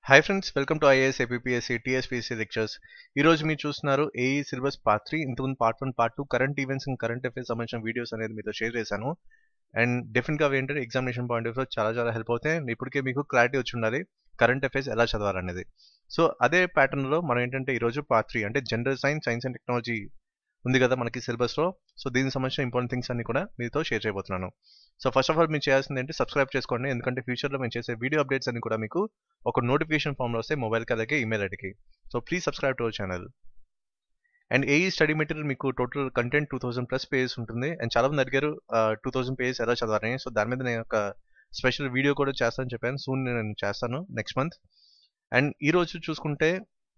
Hi friends welcome to IAS APSC TSPSC lectures ఈ రోజు మీరు చూస్తున్నారు ఏఈ సిలబస్ పార్ట్ త్రీ ఇంతకుముందు part one part two current events and current affairs సంబంధించిన videos అనేది మీతో షేర్ చేశాను అండ్ డెఫినెట్గా అవి ఏంటంటే ఎగ్జామినేషన్ పాయింట్ ఆఫ్ చాలా చాలా హెల్ప్ అవుతాయి And ఇప్పటికే మీకు క్లారిటీ వచ్చి ఉండాలి కరెంట్ అఫేర్స్ ఎలా చదవాలనేది సో అదే ప్యాటర్న్లో మనం ఏంటంటే ఈరోజు పార్ట్ త్రీ అంటే general science science and technology ఉంది కదా మనకి సిలబస్లో సో దీనికి సంబంధించిన ఇంపార్టెంట్ థింగ్స్ అన్ని కూడా మీతో షేర్ చేయబోతున్నాను సో ఫస్ట్ ఆఫ్ ఆల్ మీరు చేయాల్సింది ఏంటి సబ్స్క్రైబ్ చేసుకోండి ఎందుకంటే ఫ్యూచర్లో మేము చేసే వీడియో అప్డేట్స్ అన్ని కూడా మీకు ఒక నోటిఫికేషన్ ఫామ్లో వస్తే మొబైల్కి అలాగే ఈమెయిల్ ఐడికి so please subscribe to our channel and AE study material మీకు total content two thousand plus pages ఉంటుంది అండ్ చాలా మంది అడిగారు టూ థౌసండ్ పేజెస్ ఎలా చదవాలని సో దాని మీద నేను ఒక స్పెషల్ వీడియో కూడా చేస్తానని చెప్పాను సూన్ నేను చేస్తాను నెక్స్ట్ మంత్ అండ్ ఈ రోజు చూసుకుంటే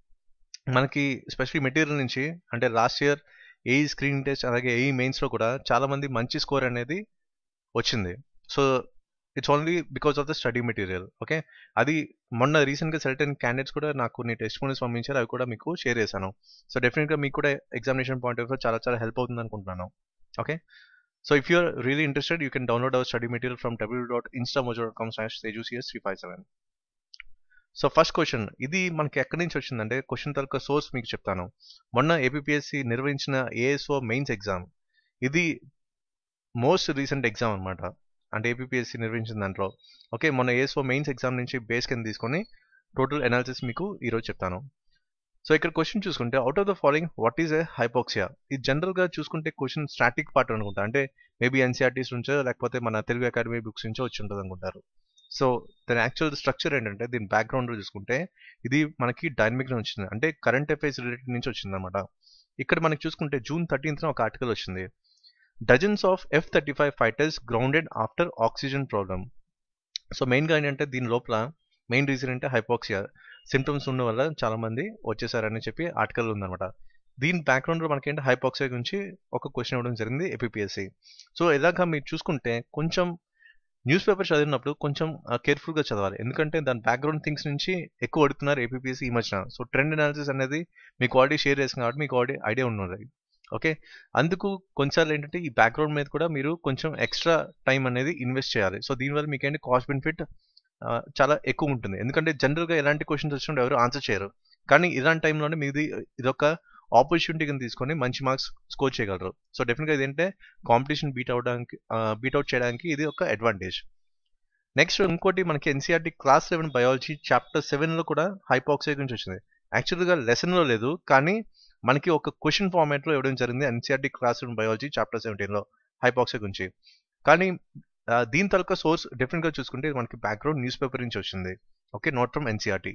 మనకి స్పెషల్ మెటీరియల్ నుంచి అంటే last year AE screen test అలాగే ఏఈ మెయిన్స్లో కూడా చాలా మంది మంచి స్కోర్ అనేది వచ్చింది so it's only because of the study material okay అది మొన్న రీసెంట్గా సెలెక్ట్ అయిన క్యాండిడేట్స్ కూడా నాకు కొన్ని టెస్ట్ మోనీస్ పంపించారు అవి కూడా మీకు షేర్ చేశాను సో డెఫినెట్గా మీకు కూడా ఎగ్జామినేషన్ పాయింట్ ఆఫ్ చాలా చాలా హెల్ప్ అవుతుంది అనుకుంటున్నాను okay so if you're really interested you can download our study material from W dot Instamojo dot com slash తేజూసిఎస్ three five seven so first question ఇది మనకి ఎక్కడి నుంచి వచ్చిందంటే క్వశ్చన్ తరక సోర్స్ మీకు చెప్తాను మొన్న ఏపీఎస్సి నిర్వహించిన ఏఎస్ఓ మెయిన్స్ ఎగ్జామ్ ఇది మోస్ట్ రీసెంట్ ఎగ్జామ్ అనమాట అంటే ఏపీఎస్సి నిర్వహించిన దాంట్లో ఓకే మొన్న ఏఎస్ఓ మెయిన్స్ ఎగ్జామ్ నుంచి బేస్ కింద తీసుకొని టోటల్ అనాలిసిస్ మీకు ఈరోజు చెప్తాను సో ఇక్కడ క్వశ్చన్ చూసుకుంటే out of the following what is a hypoxia ఇది జనరల్గా చూసుకుంటే క్వశ్చన్ స్టాటిక్ పార్ట్ అనుకుంటా అంటే మేబీ ఎన్సీఆర్టీస్ నుంచో లేకపోతే మన తెలుగు అకాడమీ బుక్స్ నుంచో వచ్చి ఉంటుంది అనుకుంటారు సో దాని యాక్చువల్ స్ట్రక్చర్ ఏంటంటే దీని బ్యాక్గ్రౌండ్లో చూసుకుంటే ఇది మనకి డైనమిక్ నుంచి వచ్చింది అంటే కరెంట్ అఫైర్స్ రిలేటెడ్ నుంచి వచ్చింది అనమాట ఇక్కడ మనకి చూసుకుంటే జూన్ థర్టీన్త్న ఒక ఆర్టికల్ వచ్చింది dozens of F thirty five fighters grounded after oxygen problem so మెయిన్గా ఏంటంటే దీని లోపల మెయిన్ రీజన్ అంటే హైపోక్సియా సిమ్టమ్స్ ఉన్న వల్ల చాలా మంది వచ్చేసారని చెప్పి ఆర్టికల్ ఉందన్నమాట దీని బ్యాక్గ్రౌండ్లో మనకేంటి హైపోక్సియా గురించి ఒక క్వశ్చన్ ఇవ్వడం జరిగింది ఏపీఎస్సి సో ఇలాగా మీరు చూసుకుంటే కొంచెం న్యూస్ పేపర్ చదివినప్పుడు కొంచెం కేర్ఫుల్గా చదవాలి ఎందుకంటే దాని బ్యాక్గ్రౌండ్ థింగ్స్ నుంచి ఎక్కువ అడుగుతున్నారు ఏపీఎస్సి ఈ మధ్యన సో ట్రెండ్ అనాలిసిస్ అనేది మీకు ఆల్రెడీ షేర్ చేసిన కాబట్టి మీకు ఆల్రెడీ ఐడియా ఉన్నది ఓకే అందుకు కొన్నిసార్లు ఏంటంటే ఈ బ్యాక్గ్రౌండ్ మీద కూడా మీరు కొంచెం ఎక్స్ట్రా టైం అనేది ఇన్వెస్ట్ చేయాలి సో దీనివల్ల మీకు ఏంటి కాస్ట్ బెనిఫిట్ చాలా ఎక్కువ ఉంటుంది ఎందుకంటే జనరల్గా ఎలాంటి క్వశ్చన్స్ వచ్చినప్పుడు ఎవరు ఆన్సర్ చేయరు కానీ ఇలాంటి టైంలోనే మీది ఇదొక ఆపర్చునిటీ కింద తీసుకొని మంచి మార్క్స్ స్కోర్ చేయగలరు సో డెఫినెట్గా ఇదేంటే కాంపిటీషన్ బీట్ అవడానికి బీట్ అవుట్ చేయడానికి ఇది ఒక అడ్వాంటేజ్ నెక్స్ట్ ఇంకోటి మనకి NCERT class seven biology chapter సెవెన్లో కూడా హైపాక్సై గురించి వచ్చింది యాక్చువల్గా లెసన్లో లేదు కానీ మనకి ఒక క్వశ్చన్ ఫార్మాట్లో ఇవ్వడం జరిగింది NCERT class seven biology chapter సెవెంటీన్లో హైపాక్సై గురించి కానీ దీని తరక సోర్స్ డెఫినెట్గా చూసుకుంటే మనకి బ్యాక్గ్రౌండ్ న్యూస్ పేపర్ నుంచి వచ్చింది ఓకే నాట్ ఫ్రమ్ ఎన్సీఆర్టీ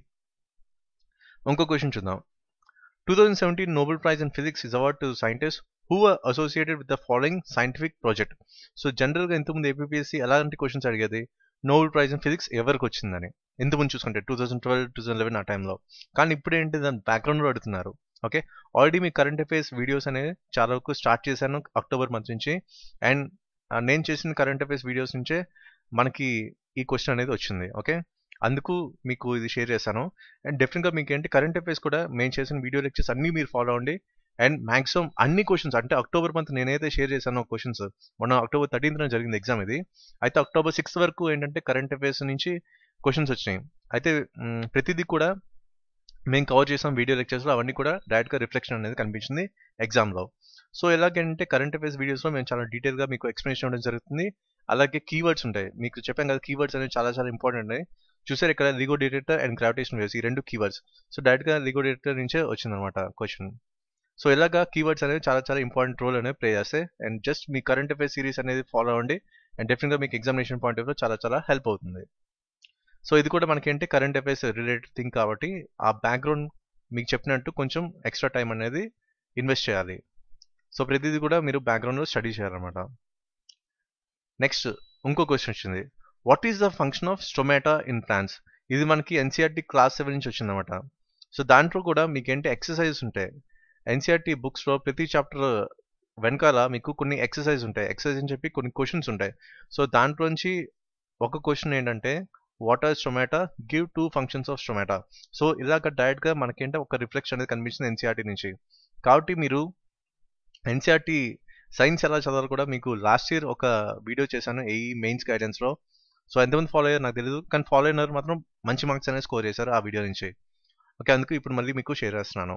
ఇంకో క్వశ్చన్ చూద్దాం two thousand seventeen Nobel prize in physics is award to scientist who are associated with the following scientific project so జనరల్గా ఇంతకుముందు ఏపీఎస్సి ఎలాంటి క్వశ్చన్స్ అడిగేది నోబెల్ ప్రైజ్ ఇన్ ఫిజిక్స్ ఎవరికి వచ్చిందని ఇంతకుముందు చూసుకుంటే two thousand twelve two thousand eleven ఆ టైంలో కానీ ఇప్పుడు ఏంటి దాని బ్యాక్గ్రౌండ్లో అడుగుతున్నారు ఓకే ఆల్రెడీ మీ కరెంట్ అఫైర్స్ వీడియోస్ అనేవి చాలా వరకు స్టార్ట్ చేశాను అక్టోబర్ మంత్ నుంచి అండ్ నేను చేసిన కరెంట్ అఫైర్స్ వీడియోస్ నుంచే మనకి ఈ క్వశ్చన్ అనేది వచ్చింది ఓకే అందుకు మీకు ఇది షేర్ చేశాను అండ్ డెఫినెట్గా మీకు ఏంటి కరెంట్ అఫైర్స్ కూడా మేము చేసిన వీడియో లెక్చర్స్ అన్నీ మీరు ఫాలో అవ్వండి అండ్ మాక్సిమం అన్ని క్వశ్చన్స్ అంటే అక్టోబర్ మంత్ నేనైతే షేర్ చేశాను క్వశ్చన్స్ మొన్న అక్టోబర్ థర్టీన్త్న జరిగింది ఎగ్జామ్ ఇది అయితే అక్టోబర్ సిక్స్త్ వరకు ఏంటంటే కరెంట్ అఫైర్స్ నుంచి క్వశ్చన్స్ వచ్చినాయి అయితే ప్రతిదీ కూడా మేము కవర్ చేసాం వీడియో లెక్చర్స్లో అవన్నీ కూడా డైరెక్ట్గా రిఫ్లెక్షన్ అనేది కనిపించింది ఎగ్జామ్లో సో ఎలాగంటే కరెంట్ అఫైర్స్ వీడియోస్లో మేము చాలా డీటెయిల్గా మీకు ఎక్స్ప్లెనేషన్ ఇవ్వడం జరుగుతుంది అలాగే కీవర్డ్స్ ఉంటాయి మీకు చెప్పాం కదా కీవర్డ్స్ అనేవి చాలా చాలా ఇంపార్టెంట్ ఉన్నాయి చూసారు ఇక్కడ LIGO detector and gravitation waves ఈ రెండు కీవర్డ్స్ సో డైరెక్ట్గా లిగో డిటెక్టర్ నుంచే వచ్చిందనమాట క్వశ్చన్ సో ఇలాగా కీవర్డ్స్ అనేవి చాలా చాలా ఇంపార్టెంట్ రోల్ అనేవి ప్లే చేస్తాయి అండ్ జస్ట్ మీ కరెంట్ అఫైర్స్ సిరీస్ అనేది ఫాలో అవ్వండి అండ్ డెఫినెట్గా మీకు ఎగ్జామినేషన్ పాయింట్ ఆఫ్ చాలా చాలా హెల్ప్ అవుతుంది సో ఇది కూడా మనకేంటి కరెంట్ అఫైర్స్ రిలేటెడ్ థింగ్ కాబట్టి ఆ బ్యాక్గ్రౌండ్ మీకు చెప్పినట్టు కొంచెం ఎక్స్ట్రా టైం అనేది ఇన్వెస్ట్ చేయాలి సో ప్రతిదీ కూడా మీరు బ్యాక్గ్రౌండ్లో స్టడీ చేయాలన్నమాట నెక్స్ట్ ఇంకో క్వశ్చన్ వచ్చింది what is the function of stomata in plants ఇది మనకి ఎన్సీఆర్టీ క్లాస్ సెవెన్ నుంచి వచ్చిందన్నమాట సో దాంట్లో కూడా మీకు ఏంటి ఎక్సర్సైజెస్ ఉంటాయి ఎన్సీఆర్టీ బుక్స్లో ప్రతి చాప్టర్ వెనకాల మీకు కొన్ని ఎక్సర్సైజ్ ఉంటాయి ఎక్సర్సైజ్ అని చెప్పి కొన్ని క్వశ్చన్స్ ఉంటాయి సో దాంట్లోంచి ఒక క్వశ్చన్ ఏంటంటే what are stomata give two functions of stomata so ఇలాగ డైరెక్ట్గా మనకేంటే ఒక రిఫ్లెక్షన్ అనేది కనిపించింది ఎన్సీఆర్టీ నుంచి కాబట్టి మీరు ఎన్సీఆర్టీ సైన్స్ ఎలా చదవాలి కూడా మీకు లాస్ట్ ఇయర్ ఒక వీడియో చేశాను ఏఈ మెయిన్స్ గైడెన్స్లో సో ఎంతమంది ఫాలో అయ్యారు నాకు తెలియదు కానీ ఫాలో అయినారు మాత్రం మంచి మార్క్స్ అనేది స్కోర్ చేశారు ఆ వీడియో నుంచి ఓకే అందుకు ఇప్పుడు మళ్ళీ మీకు షేర్ చేస్తున్నాను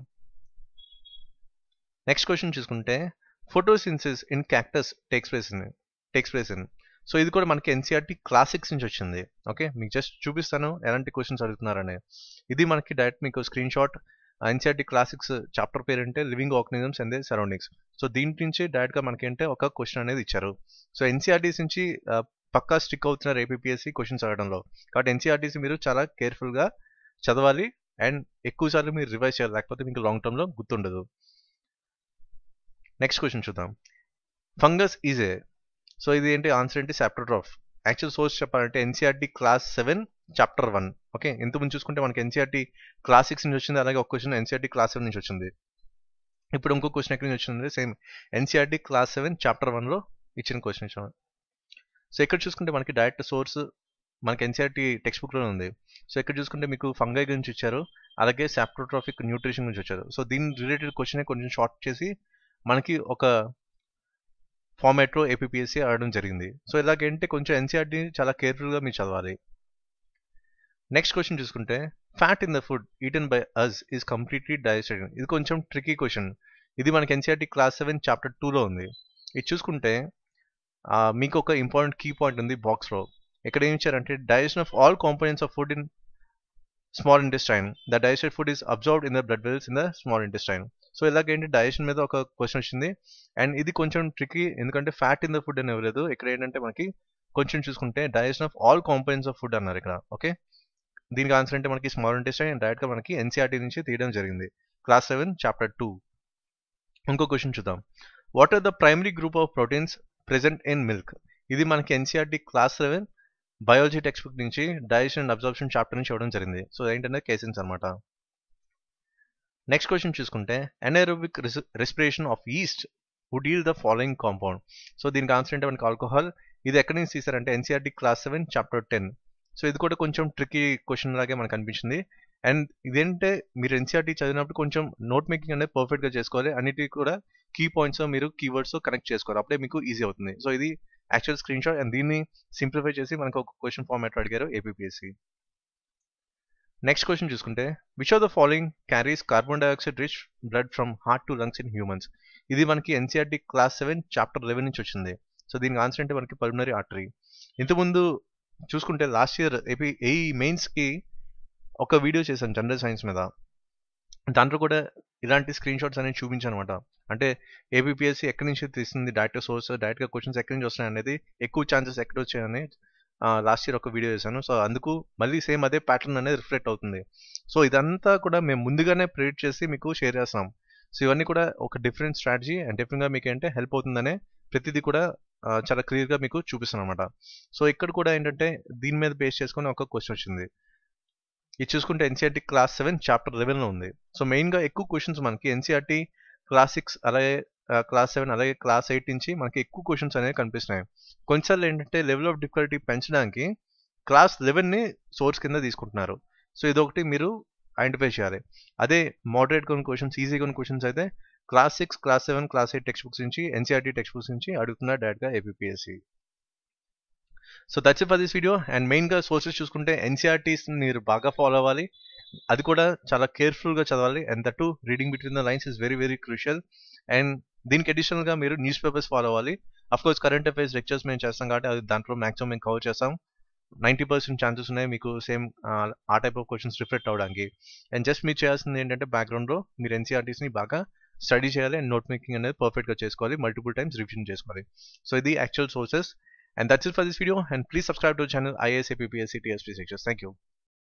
నెక్స్ట్ క్వశ్చన్ చూసుకుంటే photosynthesis in cactus takes place in takes place in so ఇది కూడా మనకి ఎన్సీఆర్టీ క్లాసిక్స్ నుంచి వచ్చింది ఓకే మీకు జస్ట్ చూపిస్తాను ఎలాంటి క్వశ్చన్స్ అడుగుతున్నారని ఇది మనకి డైరెక్ట్ మీకు screen shot NCERT class six chapter పేరు అంటే living organisms and their surroundings so దీని నుంచి డైరెక్ట్గా మనకి అంటే ఒక క్వశ్చన్ అనేది ఇచ్చారు సో ఎన్సీఆర్టీస్ నుంచి పక్కా స్టిక్ అవుతున్నారు ఏపీఎస్సి క్వశ్చన్స్ అడగడంలో కాబట్టి ఎన్సీఆర్టీసీ మీరు చాలా కేర్ఫుల్గా చదవాలి అండ్ ఎక్కువసార్లు మీరు రివైజ్ చేయాలి లేకపోతే మీకు లాంగ్ టర్మ్లో గుర్తుండదు నెక్స్ట్ క్వశ్చన్ చూద్దాం ఫంగస్ ఈజ్ ఏ సో ఇది ఏంటి ఆన్సర్ ఏంటి సాప్టోట్రాఫ్ యాక్చువల్ సోర్స్ చెప్పాలంటే NCERT class seven chapter one okay ఇంతకుముందు చూసుకుంటే మనకి ఎన్సీఆర్టీ క్లాస్ సిక్స్ నుంచి వచ్చింది అలాగే ఒక క్వశ్చన్ ఎన్సీఆర్టీ క్లాస్ సెవెన్ నుంచి వచ్చింది ఇప్పుడు ఇంకో క్వశ్చన్ ఎక్కడి నుంచి వచ్చింది same NCERT class seven chapter వన్లో ఇచ్చిన క్వశ్చన్ ఇచ్చాను సో ఇక్కడ చూసుకుంటే మనకి డైరెక్ట్ సోర్స్ మనకి ఎన్సీఆర్టీ టెక్స్ట్ బుక్లో ఉంది సో ఇక్కడ చూసుకుంటే మీకు ఫంగై గురించి ఇచ్చారు అలాగే సాప్టోట్రాఫిక్ న్యూట్రిషన్ గురించి వచ్చారు సో దీని రిలేటెడ్ క్వశ్చన్ కొంచెం షార్ట్ చేసి మనకి ఒక ఫార్మాట్లో ఏపీఎస్సి ఆడడం జరిగింది సో ఇలాగంటే కొంచెం ఎన్సీఆర్టీ చాలా కేర్ఫుల్గా మీరు చదవాలి నెక్స్ట్ క్వశ్చన్ చూసుకుంటే fat in the food eaten by us is completely digested ఇది కొంచెం ట్రికీ క్వశ్చన్ ఇది మనకి ఎన్సీఆర్టీ క్లాస్ సెవెన్ చాప్టర్ టూలో ఉంది ఇది చూసుకుంటే మీకు ఒక ఇంపార్టెంట్ కీ పాయింట్ ఉంది బాక్స్లో ఇక్కడ ఏం ఇచ్చారంటే digestion of all components of food in small intestine the digested food is absorbed in the blood vessels in the small intestine so ఇలాగేంటి డైజెషన్ మీద ఒక క్వశ్చన్ వచ్చింది అండ్ ఇది కొంచెం ట్రికీ ఎందుకంటే ఫ్యాట్ ఇన్ ద ఫుడ్ అని ఇవ్వలేదు ఇక్కడ ఏంటంటే మనకి కొంచెం చూసుకుంటే digestion of all components of food అన్నారు ఇక్కడ ఓకే దీనికి ఆన్సర్ అంటే మనకి స్మాల్ ఇంటెస్టైన్ డైరెక్ట్గా మనకి ఎన్సీఆర్టీ నుంచి తీయడం జరిగింది క్లాస్ సెవెన్ చాప్టర్ టూ ఇంకో క్వశ్చన్ చూద్దాం what are the primary group of proteins present in milk ఇది మనకి NCERT class seven biology text book నుంచి డైజెషన్ అండ్ అబ్జర్ప్షన్ చాప్టర్ నుంచి ఇవ్వడం జరిగింది సో ఏంటంటే కేసెన్స్ అనమాట నెక్స్ట్ క్వశ్చన్ చూసుకుంటే anaerobic respiration of yeast would yield the following compound so దీనికి ఆన్సర్ అంటే మనకి ఆల్కహాల్ ఇది ఎక్కడి నుంచి తీసారంటే NCERT class seven chapter ten so ఇది కూడా కొంచెం ట్రికీ క్వశ్చన్ లాగే మనకు అనిపించింది అండ్ ఇదేంటే మీరు ఎన్సీఆర్టీ చదివినప్పుడు కొంచెం నోట్ మేకింగ్ అనేది పర్ఫెక్ట్గా చేసుకోవాలి అన్నిటికీ కూడా కీ పాయింట్స్ మీరు కీవర్డ్స్ కనెక్ట్ చేసుకోవాలి అప్పుడే మీకు ఈజీ అవుతుంది సో ఇది యాక్చువల్ స్క్రీన్ షాట్ అండ్ దీన్ని సింప్లిఫై చేసి మనకు ఒక క్వశ్చన్ ఫార్మాట్ అడిగారు ఏపీఎస్సి నెక్స్ట్ క్వశ్చన్ చూసుకుంటే which of the following carries carbon dioxide rich blood from heart to lungs in humans ఇది మనకి NCERT class seven chapter eleven నుంచి వచ్చింది సో దీనికి ఆన్సర్ అంటే మనకి పల్మనరీ ఆర్టరీ ఇంతకుముందు చూసుకుంటే లాస్ట్ ఇయర్ ఏపీ ఏ మెయిన్స్కి ఒక వీడియో చేశాను జనరల్ సైన్స్ మీద దాంట్లో కూడా ఇలాంటి స్క్రీన్ షాట్స్ అనేవి చూపించాను అనమాట అంటే ఏపీఎస్సి ఎక్కడి నుంచి తీస్తుంది డైరెక్ట్ సోర్స్ డైరెక్ట్గా క్వశ్చన్స్ ఎక్కడి నుంచి వస్తున్నాయి అనేది ఎక్కువ ఛాన్సెస్ ఎక్కడ వచ్చాయని లాస్ట్ ఇయర్ ఒక వీడియో చేశాను సో అందుకు మళ్ళీ సేమ్ అదే ప్యాటర్న్ అనేది రిఫ్లెక్ట్ అవుతుంది సో ఇదంతా కూడా మేము ముందుగానే ప్రిడిక్ట్ చేసి మీకు షేర్ చేస్తాం సో ఇవన్నీ కూడా ఒక డిఫరెంట్ స్ట్రాటజీ అండ్ డిఫరెంట్గా మీకు ఏంటంటే హెల్ప్ అవుతుందనే ప్రతిదీ కూడా చాలా క్లియర్గా మీకు చూపిస్తాను అనమాట సో ఇక్కడ కూడా ఏంటంటే దీని మీద బేస్ చేసుకొని ఒక క్వశ్చన్ వచ్చింది ఇది చూసుకుంటే ఎన్సీఆర్టీ క్లాస్ సెవెన్ చాప్టర్ లెవెన్లో ఉంది సో మెయిన్గా ఎక్కువ క్వశ్చన్స్ మనకి ఎన్సీఆర్టీ క్లాస్ సిక్స్ అలాగే క్లాస్ సెవెన్ అలాగే క్లాస్ ఎయిట్ నుంచి మనకి ఎక్కువ క్వశ్చన్స్ అనేవి కనిపిస్తున్నాయి కొన్నిసార్లు ఏంటంటే లెవెల్ ఆఫ్ డిఫికల్టీ పెంచడానికి క్లాస్ లెవెన్ని సోర్స్ కింద తీసుకుంటున్నారు సో ఇదొకటి మీరు ఐడెంటిఫై చేయాలి అదే మోడరేట్ కొన్ని క్వశ్చన్స్ ఈజీ కొన్ని క్వశ్చన్స్ అయితే class six class seven class eight text books నుంచి ఎన్సీఆర్టీ టెక్స్ట్ బుక్స్ నుంచి అడుగుతున్నారు డైరెక్ట్గా APSC so that's for this video and మెయిన్గా సోర్సెస్ చూసుకుంటే ఎన్సీఆర్టీస్ మీరు బాగా ఫాలో అవ్వాలి అది కూడా చాలా కేర్ఫుల్గా చదవాలి and that too reading between the lines is very very crucial and దీనికి అడిషనల్గా మీరు న్యూస్ పేపర్స్ ఫాలో అవ్వాలి of course current affairs lectures మేము చేస్తాం కాబట్టి అది దాంట్లో మాక్సిమం మేము కవర్ చేస్తాం నైంటీ పర్సెంట్ ఛాన్సెస్ ఉన్నాయి మీకు సేమ్ ఆ టైప్ ఆఫ్ క్వశ్చన్స్ రిఫ్లెక్ట్ అవ్వడానికి అండ్ జస్ట్ మీరు చేయాల్సింది ఏంటంటే బ్యాక్గ్రౌండ్లో మీరు ఎన్సీఆర్టీస్ని బాగా స్టడీ చేయాలి అండ్ నోట్ మేకింగ్ అనేది పర్ఫెక్ట్గా చేసుకోవాలి మల్టిపుల్ టైమ్స్ రివిజన్ చేసుకోవాలి సో ఇది actual sources And that's it for this video. And please subscribe to the channel IAS APPSC TSP Lectures. Thank you.